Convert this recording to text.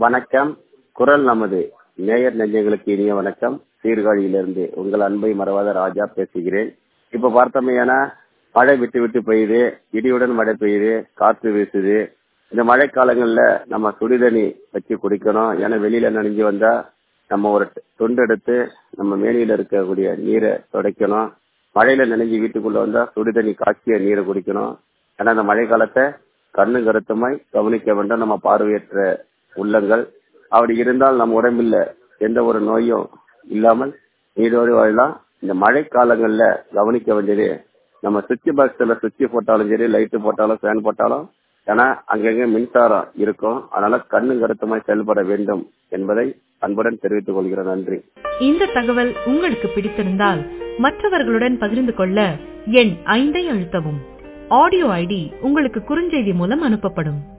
வணக்கம் குரல் நமது நேயர் நெஞ்சங்களுக்கு இனிய வணக்கம் சீர்காழியிலிருந்து உங்கள் அன்பை மறவாத ராஜா பேசுகிறேன் இப்ப பார்த்தோமையானா மழை விட்டு விட்டு பெய்யுது இடியுடன் மழை பெய்யுது காற்று வீசுது இந்த மழை காலங்கள்ல நம்ம சுடுதண்ணி வச்சு குடிக்கணும் ஏன்னா வெளியில நனைஞ்சு வந்தா நம்ம ஒரு துண்டு எடுத்து நம்ம மேனியில இருக்கக்கூடிய நீரை துடைக்கணும் மழையில நனைஞ்சு வீட்டுக்குள்ள வந்தா சுடுதண்ணி காய்ச்சிய நீரை குடிக்கணும் ஏன்னா இந்த மழை காலத்தை கண்ணு கருத்துமாய் கவனிக்க வேண்டும் நம்ம பார்வையற்ற உள்ளங்கள் அப்படி இருந்தால் நம்ம உடம்பில் எந்த ஒரு நோயும் இல்லாமல் நீரோடு வாழலாம் இந்த மழை காலங்கள்ல கவனிக்க வேண்டியது நம்ம சுவிட்ச் பாக்ஸ்ல சுவிட்ச் போட்டாலும் சரி லைட்டு போட்டாலும் ஃபேன் போட்டாலும் ஏன்னா அங்கங்க மின்சாரம் இருக்கும் அதனால கண்ணு கருத்துமாய் செயல்பட வேண்டும் என்பதை அன்புடன் தெரிவித்துக் கொள்கிறேன் நன்றி இந்த தகவல் உங்களுக்கு பிடித்திருந்தால் மற்றவர்களுடன் பகிர்ந்து கொள்ள எண் ஐந்தை அழுத்தவும் ஆடியோ ஐடி உங்களுக்கு குறுஞ்செய்தி மூலம் அனுப்பப்படும்